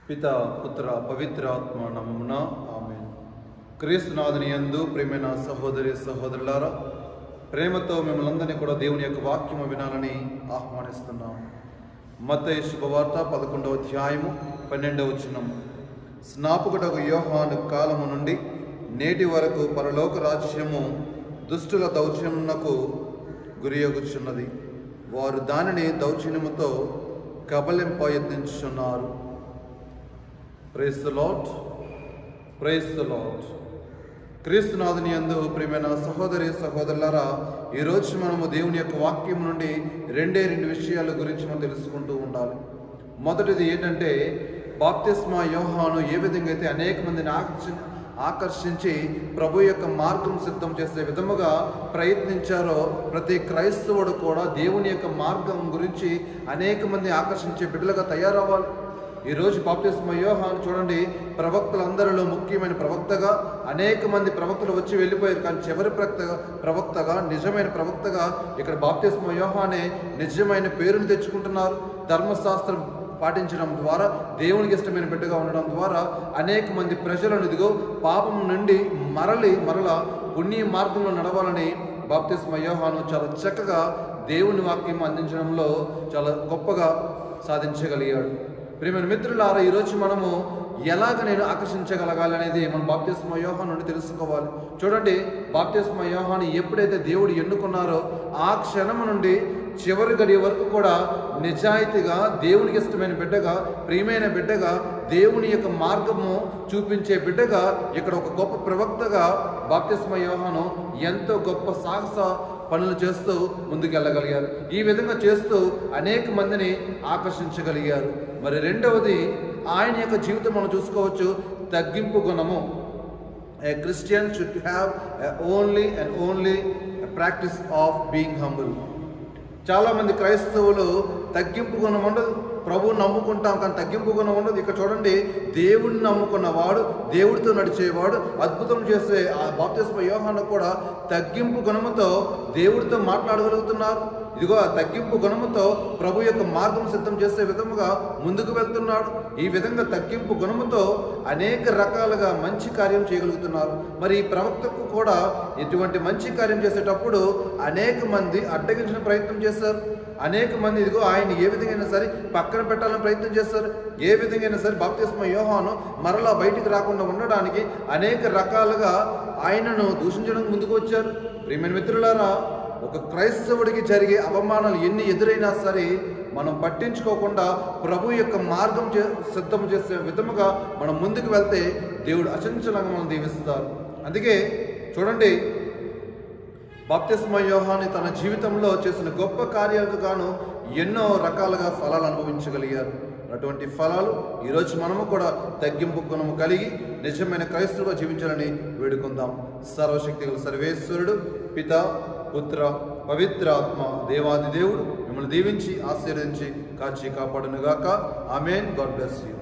పిత పుత్ర పవిత్రాత్మ నమమున ఆమె క్రీస్తునాథుని యందు ప్రేమైన సహోదరి సహోదరులారా ప్రేమతో మిమ్మల్ని అందరినీ కూడా దేవుని యొక్క వాక్యము వినాలని ఆహ్వానిస్తున్నాం మత్తయి శుభవార్త పదకొండవ అధ్యాయము పన్నెండవ వచనం స్నాపకుడకు యోహాను కాలము నుండి నేటి వరకు పరలోక రాజ్యము దుష్టుల దౌర్జన్యమునకు గురియగుచున్నది వారు దానిని దౌర్జన్యముతో కబలింప యత్నించుచున్నారు praise the Lord praise the Lord క్రీస్తునాథుని యందు ప్రియమైన సహోదరి సహోదరులారా ఈరోజు మనము దేవుని యొక్క వాక్యం నుండి రెండే రెండు విషయాల గురించి మనం తెలుసుకుంటూ ఉండాలి మొదటిది ఏంటంటే బాప్తిస్మా యోహాను ఏ విధంగా అయితే అనేక మందిని ఆకర్షి ఆకర్షించి ప్రభు యొక్క మార్గం సిద్ధం చేసే విధముగా ప్రయత్నించారో ప్రతి క్రైస్తవుడు కూడా దేవుని యొక్క మార్గం గురించి అనేక మంది ఆకర్షించే బిడ్డలుగా తయారవ్వాలి ఈరోజు బాప్తిస్మ యోహాను చూడండి ప్రవక్తలందరిలో ముఖ్యమైన ప్రవక్తగా అనేక మంది ప్రవక్తలు వచ్చి వెళ్ళిపోయారు కానీ చివరి ప్రవక్తగా ప్రవక్తగా నిజమైన ప్రవక్తగా ఇక్కడ బాప్తిస్మ యోహానే నిజమైన పేరును తెచ్చుకుంటున్నారు ధర్మశాస్త్రం పాటించడం ద్వారా దేవునికి ఇష్టమైన బిడ్డగా ఉండడం ద్వారా అనేక మంది ప్రజలను ఇదిగో పాపం నుండి మరలి మరల పుణ్య మార్గంలో నడవాలని బాప్తిస్మ యోహాను చాలా చక్కగా దేవుని వాక్యం అందించడంలో చాలా గొప్పగా సాధించగలిగాడు ప్రియమైన మిత్రులారా ఈరోజు మనము ఎలాగ నేను ఆకర్షించగలగాలి అనేది మనం బాప్తిస్మ యోహాన్ నుండి తెలుసుకోవాలి చూడండి బాప్తిస్మ యోహాన్ని ఎప్పుడైతే దేవుడు ఎన్నుకున్నారో ఆ క్షణం నుండి చివరి గడి వరకు కూడా నిజాయితీగా దేవునికి ఇష్టమైన బిడ్డగా ప్రియమైన బిడ్డగా దేవుని యొక్క మార్గము చూపించే బిడ్డగా ఇక్కడ ఒక గొప్ప ప్రవక్తగా బాప్తిస్మ యోహాను ఎంతో గొప్ప సాహస పనులు చేస్తూ ముందుకెళ్ళగలిగారు ఈ విధంగా చేస్తూ అనేక మందిని ఆకర్షించగలిగారు మరి రెండవది ఆయన యొక్క జీవితం మనం చూసుకోవచ్చు తగ్గింపు గుణము a Christian should have only and only practice of being humble చాలామంది క్రైస్తవులు తగ్గింపు గుణం ఉండదు ప్రభువు నమ్ముకుంటాం కానీ తగ్గింపు గుణం ఉండదు ఇక్కడ చూడండి దేవుడిని నమ్ముకున్నవాడు దేవుడితో నడిచేవాడు అద్భుతం చేసే ఆ బాప్తిస్మ యోహాను కూడా తగ్గింపు గుణముతో దేవుడితో మాట్లాడగలుగుతున్నారు ఇదిగో ఆ తగ్గింపు గుణముతో ప్రభు యొక్క మార్గం సిద్ధం చేసే విధముగా ముందుకు వెళ్తున్నాడు ఈ విధంగా తగ్గింపు గుణముతో అనేక రకాలుగా మంచి కార్యం చేయగలుగుతున్నారు మరి ఈ ప్రవక్తకు కూడా ఇటువంటి మంచి కార్యం చేసేటప్పుడు అనేక మంది అడ్డగించిన ప్రయత్నం చేశారు అనేక మంది ఇదిగో ఆయన ఏ విధంగా సరే పక్కన పెట్టాలని ప్రయత్నం చేస్తారు ఏ విధంగా సరే బాప్తిస్మ యోహాను మరలా బయటికి రాకుండా ఉండడానికి అనేక రకాలుగా ఆయనను దూషించడానికి ముందుకు వచ్చారు ప్రియమైన మిత్రులారా ఒక క్రైస్తవుడికి జరిగే అవమానాలు ఎన్ని ఎదురైనా సరే మనం పట్టించుకోకుండా ప్రభు యొక్క మార్గం చే సిద్ధం చేసే విధముగా మనం ముందుకు వెళ్తే దేవుడు అచంచలంగా మనం దీవిస్తారు అందుకే చూడండి బాప్తిస్మ యోహాని తన జీవితంలో చేసిన గొప్ప కార్యాలకు గాను ఎన్నో రకాలుగా ఫలాలు అనుభవించగలిగారు అటువంటి ఫలాలు ఈరోజు మనము కూడా తగ్గింపు గుణము కలిగి నిజమైన క్రైస్తవుగా జీవించాలని వేడుకుందాం సర్వశక్తి గల సర్వేశ్వరుడు పిత పుత్ర పవిత్రాత్మ దేవాది దేవుడు మిమ్మల్ని దీవించి ఆశీర్వదించి కాచి కాపాడునుగాక ఆమెన్ గాడ్ బ్లెస్ యూ